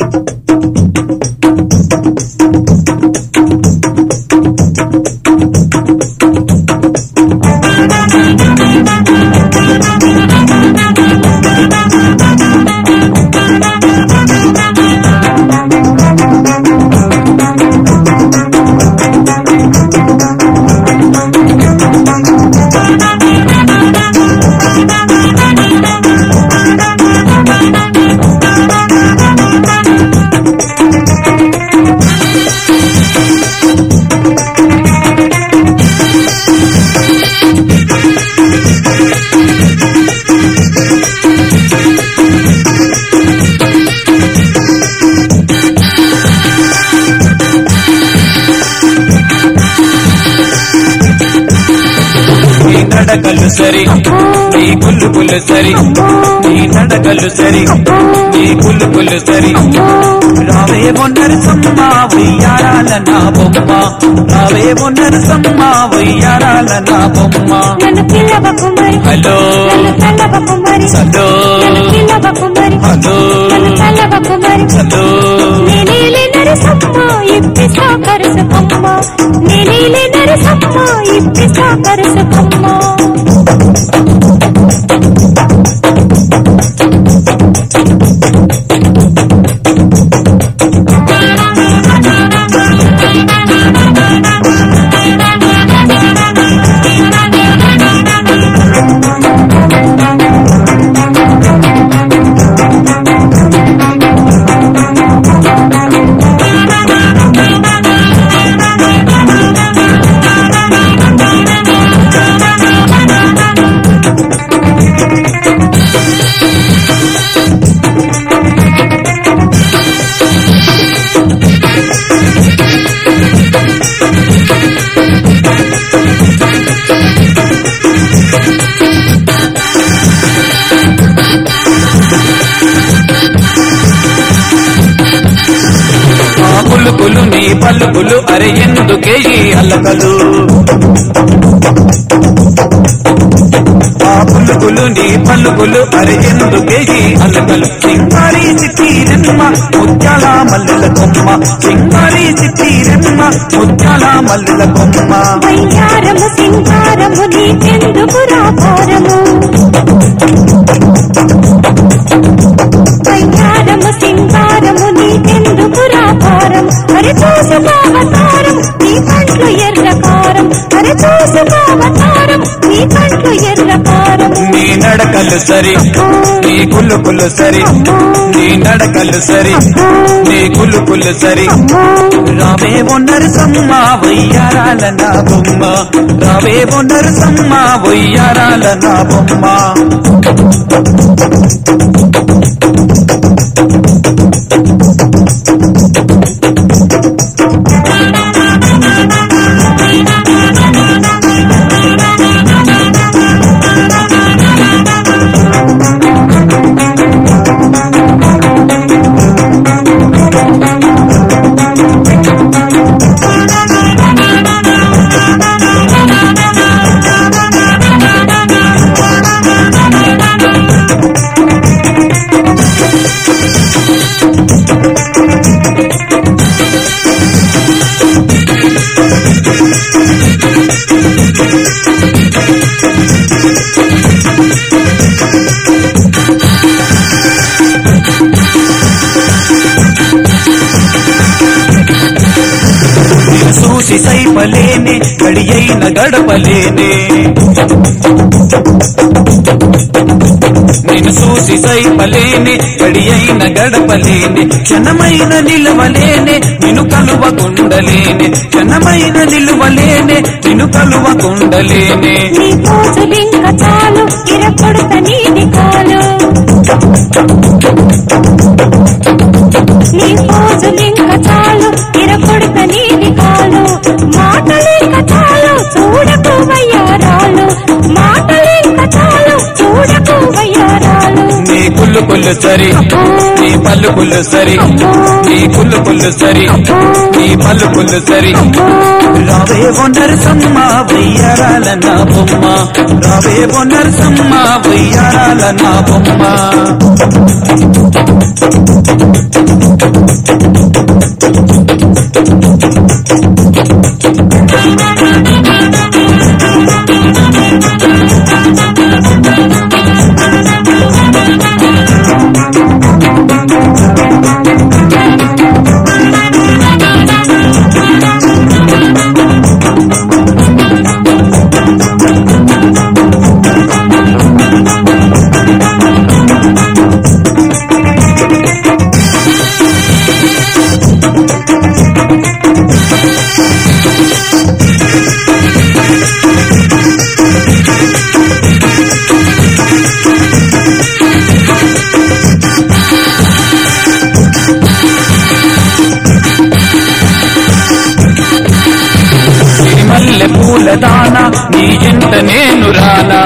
నీ నడకలు సరి నీ కుళ్ళు కుళ్ళు సరి నీ నడకలు సరి నీ కుళ్ళు కుళ్ళు సరి రావే నరసమ్మ వయ్యారాల నా బొమ్మ రావే నరసమ్మ వయ్యారాల నా బొమ్మ నన్ను పిల్లవకు మరి హలో నన్ను తల్లవకు మరి హలో నన్ను పిల్లవకు మరి హలో నన్ను తల్లవకు మరి హలో నేనేలే నరసమ్మ ఇప్పిస్తా కరుసకమ్మ నేనేలే నరసమ్మ ఇప్పిస్తా కరుసకమ్మ ఆ పులుకులు నీ పలుకులు అరే ఎందుకే ఈ అల్లకలు ఆ పులుకులు నీ పలుకులు అరే ఎందుకే ఈ అల్లకలు సింగారి చిక్కీరమ్మ ముత్యాల మల్లెల కొమ్మ సింగారి చిక్కీరమ్మ ముత్యాల మల్లెల కొమ్మ వయ్యారము సింగారము నీకెందుకు రాకారము వయ్యారము సింగారము నీకెందుకు రాకారం అరే చూసుకోవతారం నీ కంట్లు ఎర్రకారం అరే చూసుకోవతారం నీ కంట్లు ఎర్రకారం నీ నడకలు సరి నీ కులుకులు సరి నీ నడకలు సరి నీ కులుకులు సరి రావే నరసమ్మ వయ్యారాల నా బొమ్మ రావే నరసమ్మ వయ్యారాల నా బొమ్మ నిన్ను చూసి సైపలేనే గడి అయిన గడపలేనే నేను చూసి సైపలేనే గడి అయిన గడపలేనే క్షణమైన నిలవలేనే నిన్ను కలువకుండలేనే క్షణమైన నిలువలేనే నిన్ను కలువకుండలేనే నీ పోజులింక చాలు ఇరపొడత నీది కాలు నీ పోజులింక చాలు ఇరపొడత నీది కాలు మాటలింక చాలు చూడకు వయ్యారాలు మాటలింక చాలు చూడకు వయ్యారాలు నీ కుళ్ళు కుళ్ళు సరి నీ పల్లు కుళ్ళు సరి నీ కుళ్ళు కుళ్ళు సరి నీ పల్లు కుళ్ళు సరి రావే నరసమ్మ వెయ్యారాల నా బొమ్మ రావే నరసమ్మ వెయ్యారాల నా బొమ్మ పూల దానా నీ ఇంట నేను రానా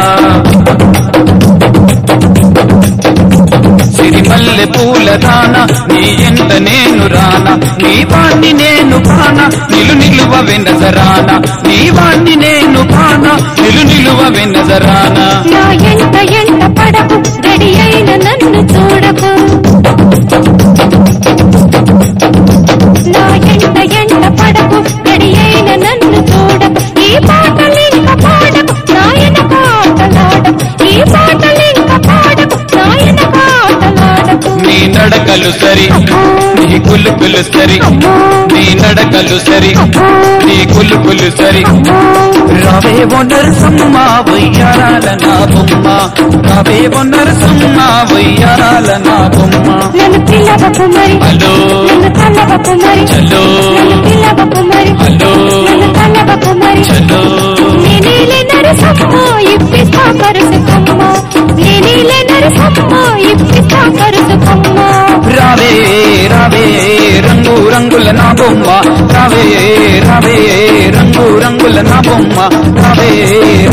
సిరిమల్లె పూల దాన నీ ఎంత నేను రానా నీ వాణ్ణి నేను పాన నిలు నిలువ వెనజరాన నీ వాణ్ణి నేను పాన నిలు నిలువ వెనజరాన నా ఎంట ఎంట పడకు గడి అయిన నన్ను చూడకు నా ఎంట ఎంట పడకు గడి అయిన నన్ను చూడకు ఈ పాటలింక పాడకు నాయన పాటలాడకు ఈ పాటలింక పాడకు నాయన పాటలాడకు నీ నడకలు సరి నీ కులుకులు సరి నీ నడకలు సరి నీ కులుకులు సరి రావే నరసమ్మ వయ్యారాల నా బొమ్మ రావే నరసమ్మ వయ్యారాల నా బొమ్మ నన్ను పిల్లవకు మరి హలో నన్ను కలవకు మరి చలో నన్ను పిల్లవకు మరి హలో నన్ను కలవకు మరి చలో నేనేలే నరసమ్మ ఇప్పిస్తా కరుసుకమ్మ నేనేలే నరసమ్మ ఇప్పిస్తా కరుసుకమ్మ రావే రావే రంగు రంగుల నా బొమ్మ రావే రావే రంగు రంగుల నా బొమ్మ రావే